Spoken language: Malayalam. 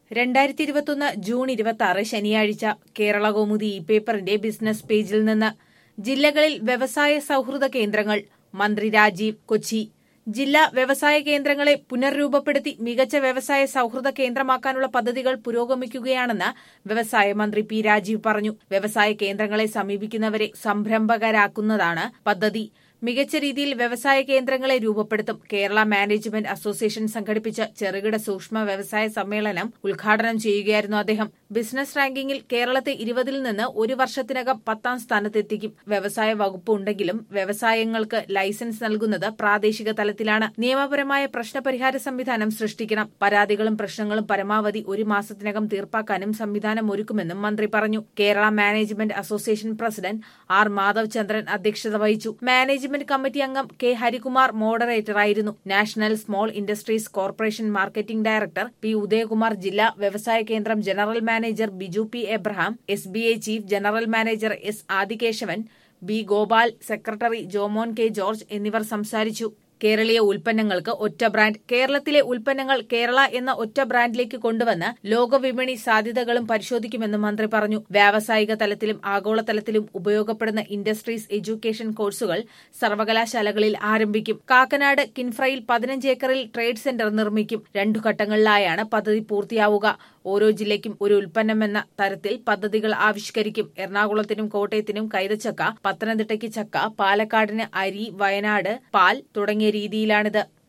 രണ്ടായിരത്തി ഇരുപത്തൊന്ന് ജൂൺ ഇരുപത്തി ആറ് ശനിയാഴ്ച കേരള കൗമുദി ഇ പേപ്പറിന്റെ ബിസിനസ് പേജിൽ നിന്ന് ജില്ലകളിൽ വ്യവസായ സൌഹൃദ കേന്ദ്രങ്ങൾ മന്ത്രി രാജീവ് കൊച്ചി ജില്ലാ വ്യവസായ കേന്ദ്രങ്ങളെ പുനർരൂപപ്പെടുത്തി മികച്ച വ്യവസായ സൌഹൃദ കേന്ദ്രമാക്കാനുള്ള പദ്ധതികൾ പുരോഗമിക്കുകയാണെന്ന് വ്യവസായ മന്ത്രി പി രാജീവ് പറഞ്ഞു വ്യവസായ കേന്ദ്രങ്ങളെ സമീപിക്കുന്നവരെ സംരംഭകരാക്കുന്നതാണ് പദ്ധതി മികച്ച രീതിയിൽ വ്യവസായ കേന്ദ്രങ്ങളെ രൂപപ്പെടുത്തും കേരള മാനേജ്മെന്റ് അസോസിയേഷൻ സംഘടിപ്പിച്ച ചെറുകിട സൂക്ഷ്മ വ്യവസായ സമ്മേളനം ഉദ്ഘാടനം ചെയ്യുകയായിരുന്നു അദ്ദേഹം ബിസിനസ് റാങ്കിങ്ങിൽ കേരളത്തെ ഇരുപതിൽ നിന്ന് ഒരു വർഷത്തിനകം പത്താം സ്ഥാനത്തെത്തിക്കും വ്യവസായ വകുപ്പ് ഉണ്ടെങ്കിലും വ്യവസായങ്ങൾക്ക് ലൈസൻസ് നൽകുന്നത് പ്രാദേശിക തലത്തിലാണ് നിയമപരമായ പ്രശ്നപരിഹാര സംവിധാനം സൃഷ്ടിക്കണം പരാതികളും പ്രശ്നങ്ങളും പരമാവധി ഒരു മാസത്തിനകം തീർപ്പാക്കാനും സംവിധാനം ഒരുക്കുമെന്നും മന്ത്രി പറഞ്ഞു Kerala management association president R Madhav Chandran അധ്യക്ഷത വഹിച്ചു മാനേജ്മെന്റ് കമ്മിറ്റി അംഗം കെ ഹരികുമാർ മോഡറേറ്ററായിരുന്നു national small industries corporation marketing director P Udayakumar ജില്ലാ വ്യവസായ കേന്ദ്രം general manager Biju P Abraham S B I chief general manager S Adikesavan B Gopal secretary Jomon K George എന്നിവർ സംസാരിച്ചു കേരളീയ ഉൽപ്പന്നങ്ങൾക്ക് ഒറ്റ ബ്രാൻഡ് കേരളത്തിലെ ഉൽപ്പന്നങ്ങൾ കേരള എന്ന ഒറ്റ ബ്രാൻഡിലേക്ക് കൊണ്ടുവന്ന് ലോകവിപണി സാധ്യതകളും പരിശോധിക്കുമെന്നും മന്ത്രി പറഞ്ഞു വ്യാവസായിക തലത്തിലും ആഗോളതലത്തിലും ഉപയോഗപ്പെടുന്ന ഇൻഡസ്ട്രീസ് എഡ്യൂക്കേഷൻ കോഴ്സുകൾ സർവകലാശാലകളിൽ ആരംഭിക്കും കാക്കനാട് കിൻഫ്രയിൽ പതിനഞ്ച് ഏക്കറിൽ ട്രേഡ് സെന്റർ നിർമ്മിക്കും രണ്ടു ഘട്ടങ്ങളിലായാണ് പദ്ധതി പൂർത്തിയാവുക ഓരോ ജില്ലയ്ക്കും ഒരു ഉൽപ്പന്നമെന്ന തരത്തിൽ പദ്ധതികൾ ആവിഷ്കരിക്കും എറണാകുളത്തിനും കോട്ടയത്തിനും കൈതച്ചക്ക പത്തനംതിട്ടയ്ക്ക് ചക്ക പാലക്കാടിന് അരി വയനാട് പാൽ തുടങ്ങിയ രീതിയിലാണിത്